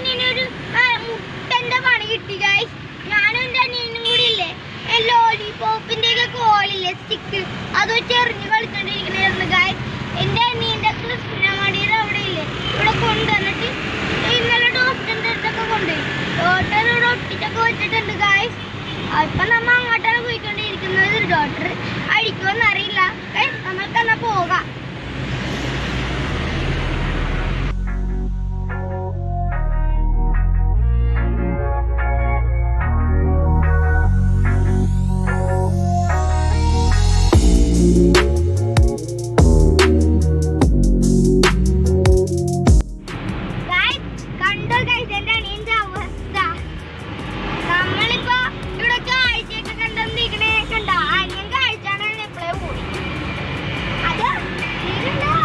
അനിയനും ഒരു ആ, മുട്ടന്റെ പണി കിട്ടി ഗൈസ് ഞാനും എന്റെ അനിയനും കൂടി ഇല്ലേ ലോലിപോപ്പിന്റെ ഒക്കെ കോലില്ലേ സ്റ്റിക്ക് അത് വെച്ച് എറിഞ്ഞ് കളിച്ചോണ്ടിരിക്കണായിരുന്നു ഗൈസ് എന്റെ അനിയന്റെ കൃഷ്ണമണിയുടെ അവിടെ ഇല്ലേ ഇവിടെ കൊണ്ടുവന്നിട്ട് ഇന്നലെ ഡോക്ടറിന്റെ അടുത്തൊക്കെ കൊണ്ടുപോയി ഡോക്ടർ ഇവിടെ ഒട്ടിച്ചൊക്കെ വെച്ചിട്ടുണ്ട് ഗൈസ് ഇപ്പൊ നമ്മ അങ്ങോട്ടാണ് പോയിക്കൊണ്ടിരിക്കുന്നത് ഡോക്ടർ അടിക്കുമെന്ന് അറിയില്ല ഗൈസ് നമ്മൾക്ക് എന്നാ പോകാം Guys, കണ്ടോ guys എന്റെ അനിയന്റെ അവസ്ഥ നമ്മളിപ്പോ ഇവിടെ കാഴ്ചയൊക്കെ കണ്ടെന്നിരിക്കണേ കണ്ട അനിയൻ കാഴ്ചയാണ് എപ്പോഴേ പോയി അത് ഇതുണ്ടോ?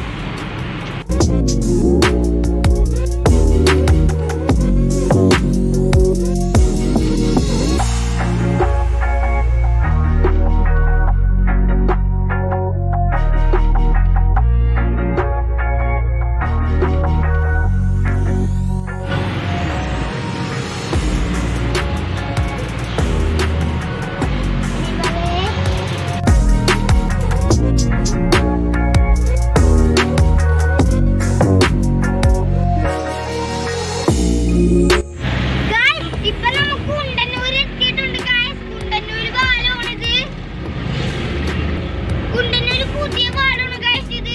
ഇവരെ Guys, ഇപ്പൊ നമുക്ക് കുണ്ടന്നൂര് എത്തിയിട്ടുണ്ട് guys. കുണ്ടന്നൂര് പാലമാണിത്. കുണ്ടന്നൂര് പുതിയ പാലമാണ് guys ഇത്.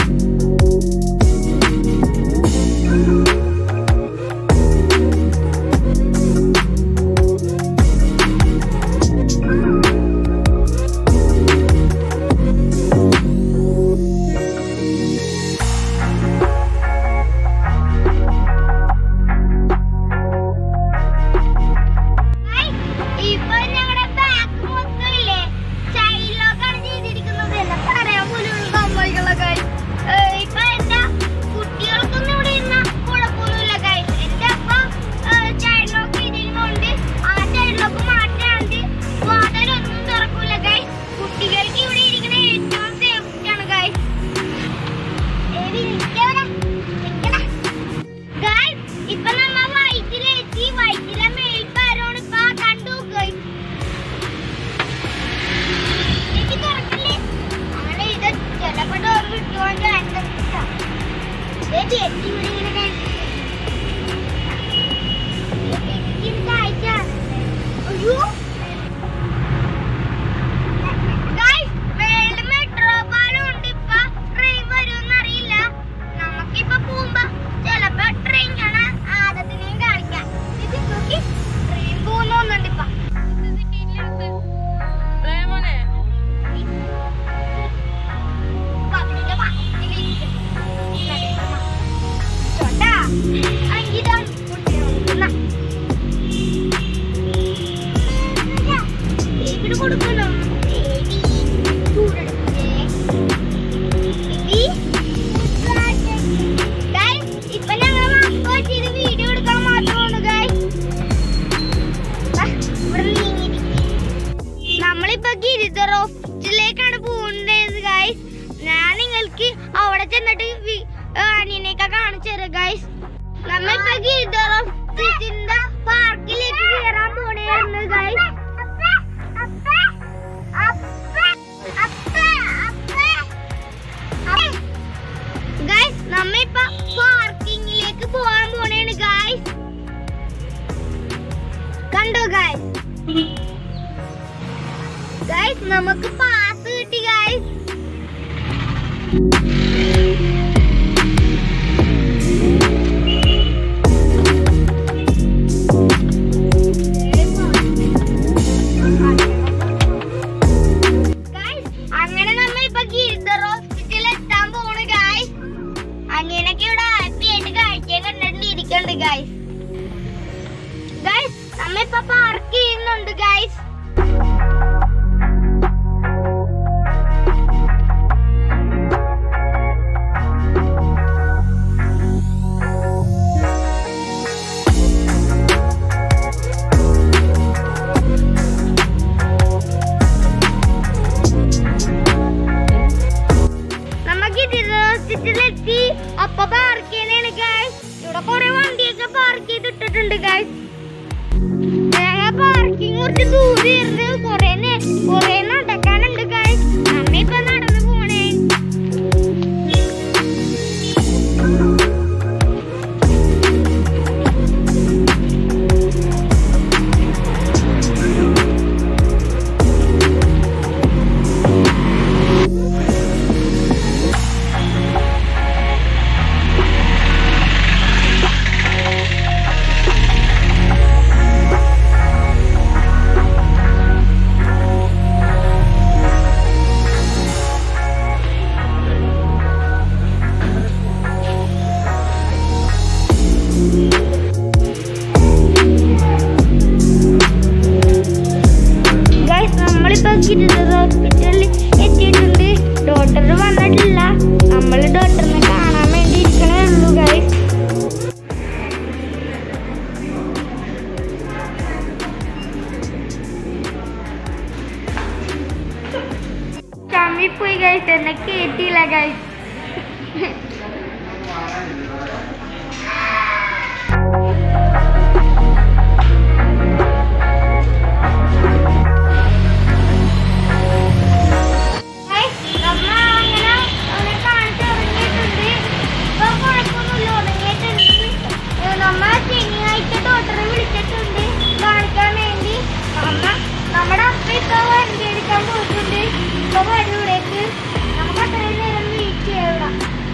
Guys, ഇപ്പൊ ഞങ്ങളുടെ back മൊത്തം ഇല്ലേ, child lock ആണ് ചെയ്തിരിക്കുന്നത്. എന്താ പറയാൻ പോലും എനിക്ക് സമ്മതിക്കില്ല guys. ഏഹ് ഇപ്പൊ എന്റെ കുട്ടികൾക്കൊന്നും ഇവിടെ ഇരുന്നാ കുഴപ്പമൊന്നുമില്ല guys. എന്റെ അപ്പ ഏഹ് child lock ചെയ്തിരുന്നോണ്ട് ആ child lock മാറ്റാണ്ട് വാതിലൊന്നും തുറക്കൂല guys. കുട്ടികൾക്ക് ഇവിടെ ഇരിക്കണ ഏറ്റവും safety ആണ് guys. ഏവി നിക്കവിടെ, നിക്കടാ. Guys, ഇപ്പൊ നമ്മ വയറ്റിലെത്തി വയറ്റിലെ മേൽപ്പാരാണ് ഇപ്പൊ കണ്ടു guys. എനിക്ക് തുറക്കില്ലേ? അങ്ങനെ ഇത് ചിലപ്പോ door വിട്ടുപോകാൻ chance ഉണ്ട്. ദേ ചേച്ചി ഇവിടെ ഇങ്ങനെ guys. ദേ ചേച്ചിക്ക് ഇത് കാഴ്ച. അയ്യോ. Guys, മേളില് metro പാലം ഉണ്ട് ഇപ്പൊ. Train വരുമോന്ന് അറിയില്ല. നമുക്കിപ്പൊ പോകുമ്പോ ചിലപ്പോ train കാണാൻ ആദത്തിനെയും കാണിക്കാം. ഇത് നോക്കി, train പോകുന്നോന്നുണ്ട് ഇപ്പൊ. പകുതിയിലെ വാഹനത്തിലിരിക്കും. ചോട്ടാ, അങ്കിതാണ് കുട്ടികൾ ഇവിടെ കൊടുക്കണം ബേബി ചൂടെടുക്കേ ഇപ്പൊ ഞങ്ങൾ മാസ്ക് വെച്ച് വീഡിയോ എടുക്കാൻ മാത്രമാണ് ഗൈസ് നമ്മളിപ്പോ ഗിരിധർ ഹോസ്പിറ്റലിലേക്കാണ് പോകുന്നത് ഗൈസ് ഞാൻ നിങ്ങൾക്ക് അവിടെ ചെന്നിട്ട് വി- ആ, അനിയനെയൊക്കെ കാണിച്ചു തരാം ഗൈസ് നമ്മളിപ്പോ ഗിരിധർ ഹോസ്പിറ്റലിന്റെ പാർക്കിലേക്ക് കയറാൻ പോണേന്ന് ഗൈസ് ഗൈസ് നമ്മളിപ്പോ പാർക്കിങ്ങിലേക്ക് പോകാൻ പോണേണ് ഗൈസ് കണ്ടോ ഗൈസ് ഗൈസ് നമുക്ക് പാസ് കിട്ടി ഗൈസ് Guys, അങ്ങനെ നമ്മൾ ഇപ്പൊ ഗിരിധർ ഹോസ്പിറ്റലിൽ എത്താൻ പോണു ഗായ്സ് അങ്ങനെയൊക്കെ ഇവിടെ ഹാപ്പി ആയിട്ട് കാഴ്ചയും കണ്ടിട്ട് ഇരിക്കണ്ട് ഗായ്സ് ഗായ്സ് നമ്മളിപ്പോ പാർക്ക് ചെയ്യുന്നുണ്ട് ഗായ്സ് നമുക്ക് ഗിരിധർ ഹോസ്പിറ്റലിൽ എത്തി അപ്പൊ പാർക്ക് ചെയ്യാനാണ് ഗായ്സ് ഇവിടെ കുറെ വണ്ടിയൊക്കെ പാർക്ക് പാർക്ക് ചെയ്തിട്ടിട്ടുണ്ട് ഗൈസ് ഞങ്ങൾ പാർക്കിംഗ് കുറച്ച് ദൂരെ ഇരുന്ന് കൊറേ നേ- കൊറേ നടക്കാനുണ്ട് ഗൈസ് അമ്മ ഇപ്പൊ നടന്നു പോണേ ഗൈസ് നമ്മളിപ്പോ കിരുന്നത് ഹോസ്പിറ്റലിൽ എത്തിയിട്ടുണ്ട് ഡോക്ടർ വന്നിട്ടില്ല നമ്മൾ ഡോക്ടറിനെ കാണാൻ വേണ്ടി ഇരിക്കണേ ഉള്ളൂ ഗൈസ് ചമ്മി പോയി ഗൈസ് എന്നെ കേട്ടില്ല ഗൈസ് നമ്മ അങ്ങനെ അവനെ കാണിച്ച് ഇറങ്ങിയിട്ടുണ്ട് ഇപ്പൊ കുഴപ്പമൊന്നുമില്ല ഉറങ്ങിയിട്ടുണ്ട് ഏ, നമ്മ ശനിയാഴ്ച ഡോക്ടറെ വിളിച്ചിട്ടുണ്ട് കാണിക്കാൻ വേണ്ടി നമ്മ നമ്മുടെ അപ്പ ഇപ്പൊ വണ്ടി എടുക്കാൻ പോയിട്ടുണ്ട് ഇപ്പൊ വരും ഇവിടേക്ക് നമുക്ക് അത്രയും നേരം വെയിറ്റ് ചെയ്യാം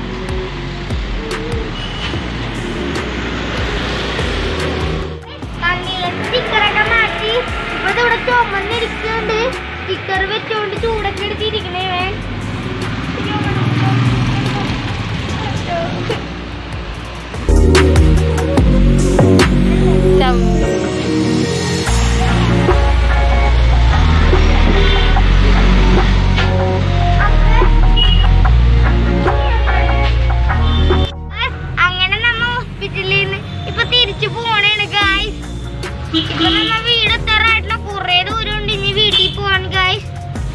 കണ്ണിലെ സ്റ്റിക്കറൊക്കെ മാറ്റി ഇപ്പൊ ഇവിടെ ചുമന്നിരിക്കുന്നുണ്ട് സ്റ്റിക്കർ വെച്ചോണ്ട് ചൂടൊക്കെ എടുത്തിരിക്കണേ വേൻ അങ്ങനെ നമ്മ ഹോസ്പിറ്റലിൽ നിന്ന് ഇപ്പൊ തിരിച്ചു പോണേണ് ഗായ്സ് ഇപ്പൊ നമ്മ വീട് എത്താറായിട്ടുള്ള കുറെ ദൂരം ഉണ്ട് ഇനി വീട്ടിൽ പോവാൻ ഗായ്സ്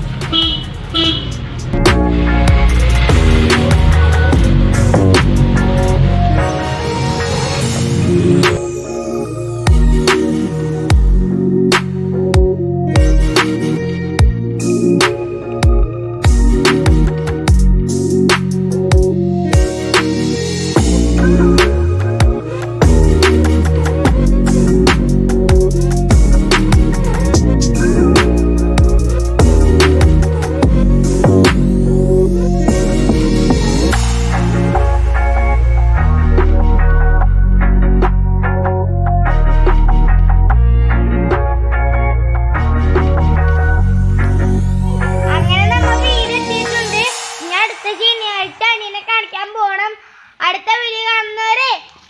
അങ്ങനെ നമ്മ വീട് എത്തിയിട്ടുണ്ട് ഇനി അടുത്ത ശനിയാഴ്ച അനിയനെ കാണിക്കാൻ പോണം അടുത്ത വീഡിയോ കാണുന്നവരെ